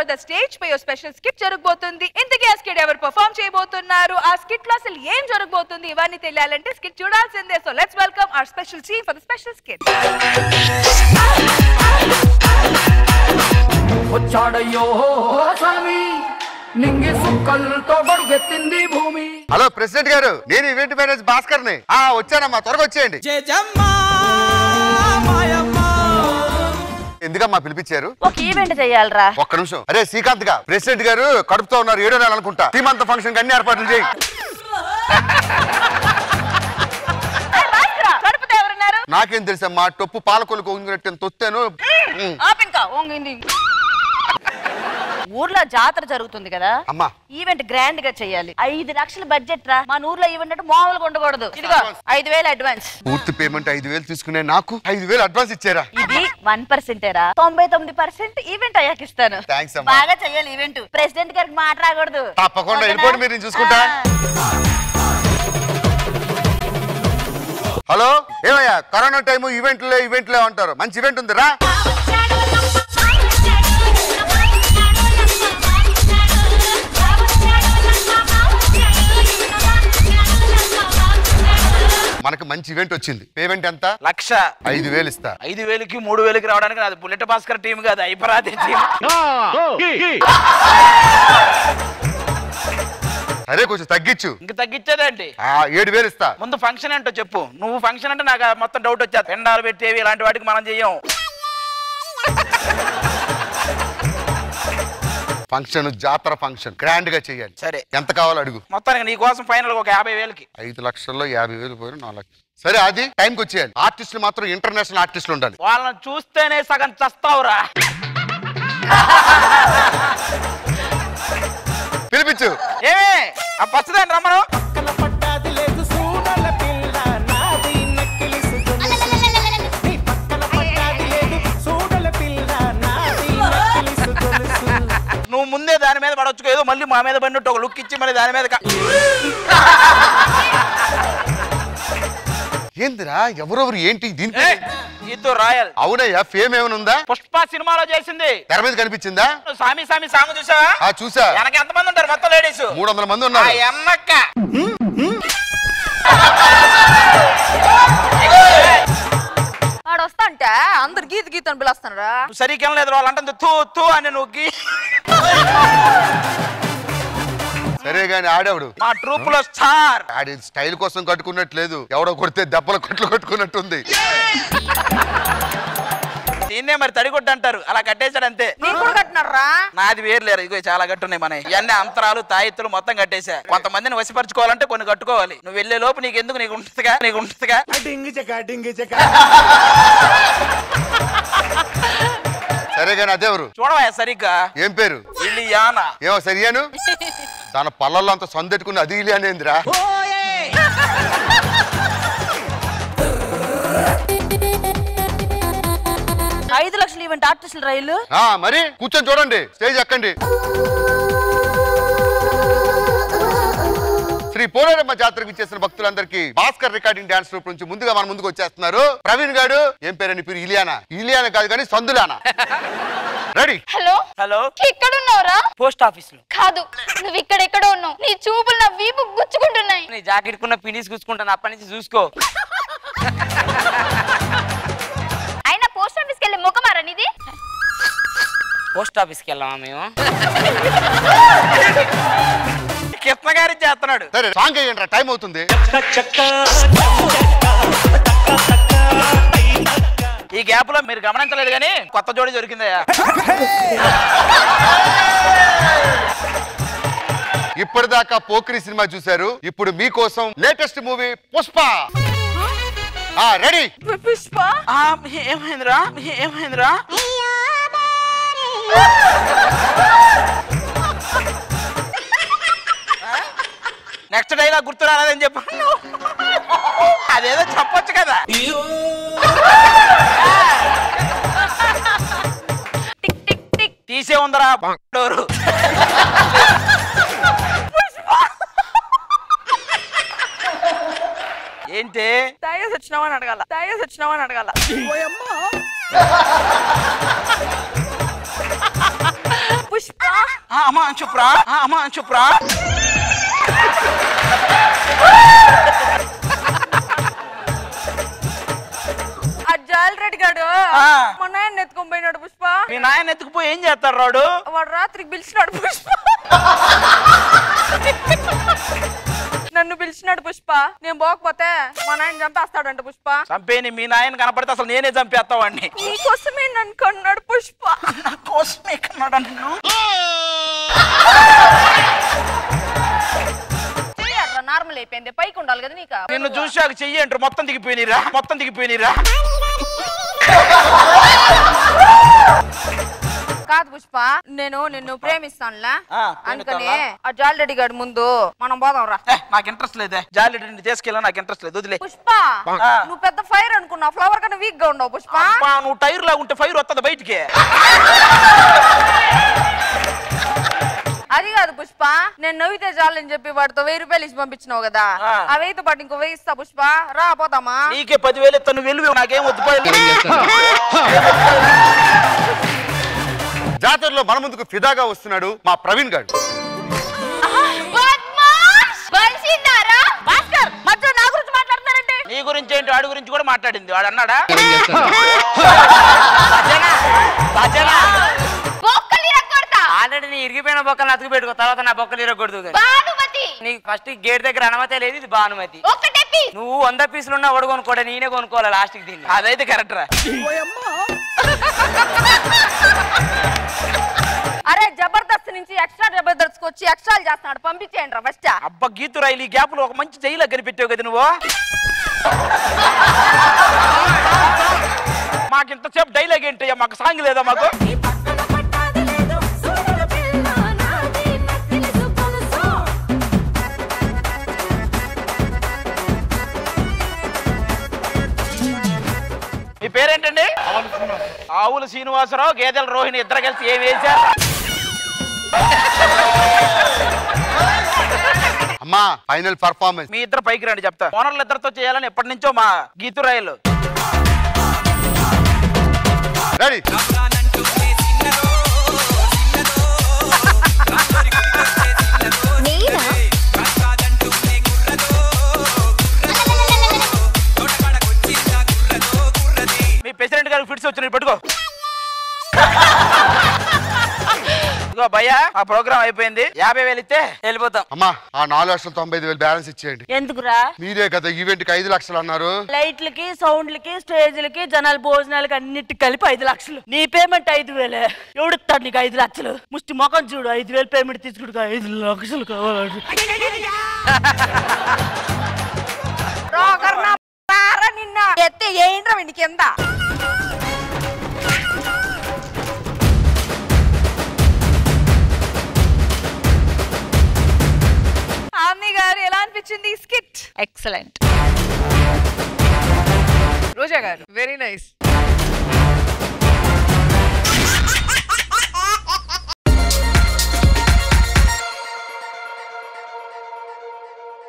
The stage పై special skit జరగబోతుంది ఇంతకీ ఆ స్కిట్ ఎవరు పర్ఫామ్ చేయబోతున్నారు ఆ స్కిట్ లో అసలు ఏం జరగబోతుంది ఇవన్నీ తెలియాలంటే స్కిట్ చూడాల్సిందే so let's welcome our special team for the special skit వచ్చాడయ్యో స్వామి నింగి సుక్కలతో బడిగెత్తింది భూమి హలో ప్రెసిడెంట్ గారు నేను ఈవెంట్ మేనేజర్ భాస్కర్ ని ఆ వచ్చానమ్మా త్వరగా వచ్చేయండి ఎందుకమ్మా పిలిపించారు ఒక ఈవెంట్ చేయాలరా ఒక్క నిమిషం అరే శ్రీకాంత్ గా ప్రెసిడెంట్ గారు కడుపుతో ఉన్నారు ఏడో నెల అనుకుంటా టీమంత ఫంక్షన్ అన్ని ఏర్పాట్లు చేయి కడుపుతో ఎవరున్నారు నాకేం తెలుసమ్మా టొప్పు పాలకొలకు ఉంగినట్టు తొత్తాను ఉమ్. ఆపింకా ఓంగింది ఊర్లో జాతర జరుగుతుంది కదా అమ్మా ఈవెంట్ గ్రాండ్ గా చేయాలి ఐదు లక్షల బడ్జెట్ రా మన ఊర్లో ఈవెంట్ అంటే మామూలుగా ఉండకూడదు ఇదిగో ఐదు వేలు అడ్వాన్స్ పూర్తి పేమెంట్ ఐదు వేలు తీసుకునే నాకు ఐదు వేలు అడ్వాన్స్ ఇచ్చారా ఇది వన్ పర్సెంటేరా తొంభై తొమ్మిది పర్సెంట్ ఈవెంట్ అయ్యాక ఇస్తాను థ్యాంక్స్ అమ్మా బాగా చెయ్యాలి ఈవెంట్ ప్రెసిడెంట్ గారికి మాట రాకూడదు తప్పకుండా ఓకేనా? వెళ్ళిపోండి మీరు, నేను చూసుకుంటా. ఆ. హలో ఏమయ్యా కరోనా టైం ఈవెంట్లే ఈవెంట్లే అంటారు మంచి ఈవెంట్ ఉందిరా మనకు మంచి ఈవెంట్ వచ్చింది పేమెంట్ ఎంత లక్ష ఐదు వేలు ఇస్తా ఐదు వేలకి మూడు వేలకి రావడానికి నాది బుల్లెట్ భాస్కర్ టీం కాదు ఐపరాది టీం అరే కొంచెం తగ్గించు ఇంక తగ్గించేదండి ఆ ఏడు వేలు ఇస్తా ముందు ఫంక్షన్ ఏంటో చెప్పు నువ్వు ఫంక్షన్ అంటే నాకు ఆ మొత్తం డౌట్ వచ్చేది పెండాలు పెట్టేవి ఇలాంటి వాటికి మనం చెయ్యం ఫంక్షన్ జాతర ఫంక్షన్ గ్రాండ్ గా చేయాలి సరే ఎంత కావాలో అడుగు మొత్తానికి నీ కోసం ఫైనల్ ఒక యాభై వేలకి ఐదు లక్షల్లో యాభై వేలు పోయిన నాలుగు లక్షలు సరే అది టైంకి వచ్చేయాలి ఆర్టిస్టులు మాత్రం ఇంటర్నేషనల్ ఆర్టిస్టులు ఉండాలి వాళ్ళని చూస్తేనే సగం చస్తావురా పిలిపించు ఏమే ఆ పచ్చదాన్ని రమ్మను నువ్వు ముందే దాని మీద పడవచ్చు ఏదో మళ్ళీ మా మీద పడినట్టు ఒక లుక్ ఇచ్చి మళ్ళీ దాని మీద క- ఏందిరా ఎవరెవరు ఏంటి దీనికి ఏయ్, ఇద్దు రాయల్ అవునయ్యా ఫేమ్ ఏమైనా ఉందా పుష్ప సినిమాలో చేసింది తెర మీద కనిపించిందా నువ్వు సామి సామి సాంగ్ చూసావా ఆ చూసా వెనక ఎంతమంది ఉంటారు మొత్తం లేడీస్ మూడు వందల మంది ఉన్నారు ఎన్నక్క వాడు వస్తా అంటే అందరు గీత గీత అని పిలుస్తున్నారా సరిగ్గా లేదు వాళ్ళు అంటే తూ తూ అని నువ్వు గీ- సరే గాని ఆడేవాడు మా ట్రూప్ లో స్టార్ ఆడి స్టైల్ కోసం కట్టుకున్నట్లేదు ఎవడో కొడితే దెబ్బలు కొట్లు కట్టుకున్నట్టుంది దీన్నే మరి తడిగొడ్డు అంటారు అలా కట్టేశాడు అంతే నీకు కూడా కట్టినారా నాది వేరు లేరు ఇగో చాలా గట్టున్నాయి మన ఇవన్నీ అంతరాలు తాయెత్తులు మొత్తం కట్టేశా కొంతమందిని వశపరచుకోవాలంటే కొన్ని కట్టుకోవాలి నువ్వు వెళ్ళే లోపు నీకు ఎందుకు నీకు ఉంటుందిగా నీకు ఉంటుందిగా సరే గాని అదేవరు చూడవా సరిగ్గా ఏం పేరు ఇలియానా ఏమో సరియాను తన పళ్ళల్లో అంత సందెట్టుకుని అది ఇలి అనేందిరా ఐదు లక్షలు ఈవెంట్ ఆర్టిస్టుల రైలు ఆ మరి కూర్చొని చూడండి స్టేజ్ ఎక్కండి శ్రీ పోలేరమ్మ జాతరకు ఇచ్చేసిన భక్తులందరికీ భాస్కర్ రికార్డింగ్ డాన్స్ గ్రూప్ నుంచి ముందుగా మన ముందుకు వచ్చేస్తున్నారు ప్రవీణ్ గారు ఏం పేరని పేరు ఇలియానా ఇలియానా కాదు కానీ సందులానా రెడీ హలో హలో ఇక్కడ ఉన్నావురా పోస్ట్ ఆఫీస్ లో కాదు నువ్వు ఇక్కడెక్కడో ఉన్నావు నీ చూపులు నా వీపు గుచ్చుకుంటున్నాయి నీ జాకెట్ కున్న పినీస్ కూసుకుంటాను అప్పటి నుంచి చూసుకో అయినా పోస్ట్ ఆఫీస్కి వెళ్ళి ముఖమారా నీది పోస్ట్ ఆఫీస్కి వెళ్ళామా మేము కృష్ణ గారి చేస్తున్నాడు సరే సాంగ్ వేయండి టైం అవుతుంది ఈ గ్యాప్ లో మీరు గమనించలేదు కానీ కొత్త జోడి దొరికిందయ్యా ఇప్పటిదాకా పోకిరి సినిమా చూశారు ఇప్పుడు మీకోసం లేటెస్ట్ మూవీ పుష్ప ఆ రెడీ పుష్ప ఆ, ఏమైందిరా ఏమైందిరా నెక్స్ట్ డైలాగ్ గుర్తు రాలేదని చెప్పాను అదేదో చెప్పొచ్చు కదా టిక్ టిక్ టిక్ తీసే ఉందరా డోరు ఏంటి తాగేసి వచ్చినావా అని అడగాల తాగేసి వచ్చినావా అని అడగాల పుష్ప అమ్మా చెప్పురా ఆ, అమ్మా చెప్పురా ఆ జాలరెడ్డి గాడు ఆ. మా నాయన ఎత్తుకొని పోయినాడు పుష్ప మీ నాయన ఎత్తుకుపోయి ఏం చేస్తాడు రాడు వాడు రాత్రికి పిలిచినాడు పుష్ప నన్ను పిలిచినాడు పుష్ప నేను పోకపోతే మా నాయన చంపేస్తాడంట పుష్ప చంపేని మీ నాయన కనపడితే అసలు నేనే చంపేస్తా వాడిని నీకోసమే నన్ను కన్నాడు పుష్ప నా కోసమే కన్నాడు నన్ను నార్మల్ అయిపోయింది పైకి ఉండాలి కదా నీకు నిన్ను చూశాక చెయ్యి అంటారు మొత్తం దిగిపోయినరా మొత్తం దిగిపోయినరా కాదు పుష్ప నేను నిన్ను ప్రేమిస్తానులే ఆ, అందుకని ప్రేమిస్తావా? ఆ జాలరెడ్డి గారి ముందు మనం పోదాం రా ఏ, నాకు ఇంట్రెస్ట్ లేదే జాలి తీసుకెళ్ళా నాకు ఇంట్రెస్ట్ లేదు వదిలే పుష్ప ఆ. నువ్వు పెద్ద ఫైర్ అనుకున్నావు ఫ్లవర్ కన్నా వీక్ గా ఉండవు పుష్ప అమ్మా, నువ్వు టైర్ లాగా ఉంటే ఫైర్ వస్తుంది బయటికి అది కాదు పుష్ప నేను నవ్వితే చాలని చెప్పి వాడితో వెయ్యి రూపాయలు ఇచ్చి పంపించినావు కదా ఆ. ఆ వెయ్యితో పాటు ఇంకో వెయ్యి ఇస్తా పుష్ప రా పోదామా నీకే పదివేలు ఇస్తాను వెళ్ళు నాకేం వద్దు పోయి. జాతరలో మన ముందుకు ఫిదాగా వస్తున్నాడు మా ప్రవీణ్ గారు బద్మాష్! బలిసిందారా? భాస్కర్ మధ్య నా గురించి మాట్లాడుతున్నారంటే నీ గురించి ఏంటి వాడి గురించి కూడా మాట్లాడింది వాడు అన్నాడా బొక్కలు ఇరగొడతా. ఆల్రెడీ నీ ఇరిగిపోయిన బొక్కలు అతుకు పెట్టుకో తర్వాత నా బొక్కలు ఇరగకూడదు కానీ. భానుమతి నీకు ఫస్ట్ గేట్ దగ్గర అనుమతి లేదు ఇది భానుమతి ఒక్కటే పీస్. నువ్వు వంద పీసులు ఉన్నా ఒడు కొనుక్కోడా నేనే కొనుక్కోవాలి లాస్ట్ కి దీన్ని అదైతే కరెక్ట్ రా అరే జబర్దస్త్ నుంచి ఎక్స్ట్రా జబర్దస్త్ వచ్చి ఎక్స్ట్రా చేస్తున్నాడు పంపించేయండి రా ఫస్ట్ అబ్బ గీతు రైలు ఈ గ్యాప్ లో ఒక మంచి జైలు కనిపెట్టావు కదా నువ్వు మాకు ఇంతసేపు డైలాగ్ ఏంటయ్యా మాకు సాంగ్ లేదా మాకు మీ పేరేంటండి ఆవుల శ్రీనివాసరావు గేదెల రోహిణి ఇద్దరు కలిసి ఏం వేశారు అమ్మా ఫైనల్ పర్ఫార్మెన్స్ మీ ఇద్దరు పైకి రండి చెప్తా ఓనర్లు ఇద్దరితో చేయాలని ఎప్పటి నుంచో మా గీతు రైలు రెడీ నేనా? మీ ప్రెసిడెంట్ గారికి ఫిట్స్ వచ్చినాయి పెట్టుకో ఇదిగో భయ్యా ఆ ప్రోగ్రామ్ అయిపోయింది యాభై వేలు ఇస్తే వెళ్ళిపోతాం అమ్మా ఆ నాలుగు లక్షల తొంభై ఐదు వేలు బ్యాలెన్స్ ఇచ్చేయండి ఎందుకురా మీరే కదా ఈవెంట్ కి ఐదు లక్షలు అన్నారు లైట్లకి సౌండ్లకి స్టేజ్లకి జనాల భోజనాలకి అన్నిటి కలిపి ఐదు లక్షలు నీ పేమెంట్ ఐదు వేలే ఎవడిస్తాడు నీకు ఐదు లక్షలు ముష్టి ముఖం చూడు ఐదు వేలు పేమెంట్ తీసుకుడు ఐదు లక్షలు కావాలంటే రోగర్నా పార నిన్న ఎత్తే ఏంట్రా వీడి కింద ఆమె గారు ఎలా అనిపించింది స్కిట్ ఎక్సలెంట్ రోజా గారు వెరీ నైస్